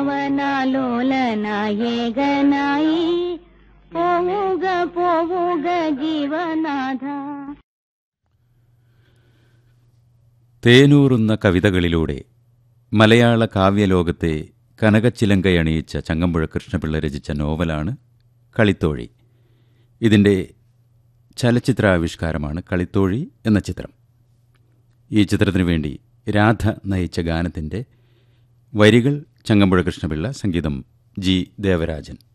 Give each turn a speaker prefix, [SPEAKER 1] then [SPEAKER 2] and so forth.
[SPEAKER 1] ഭാവനാലോലനായി ഏകനായി പോവുക പോവുക ജീവനാഥ
[SPEAKER 2] തേനൂറുന്ന കവിതകളിലൂടെ മലയാള കാവ്യലോകത്തെ കനകച്ചിലങ്കയണിയിച്ച ചങ്ങമ്പുഴ കൃഷ്ണപിള്ള രചിച്ച നോവലാണ് കളിത്തോഴി ഇതിൻ്റെ ചലച്ചിത്രാവിഷ്കാരമാണ് കളിത്തോഴി എന്ന ചിത്രം ഈ ചിത്രത്തിനു വേണ്ടി രാധ നയിച്ച ഗാനത്തിൻ്റെ വരികൾ ചങ്ങമ്പുഴ കൃഷ്ണപിള്ള സംഗീതം ജി ദേവരാജൻ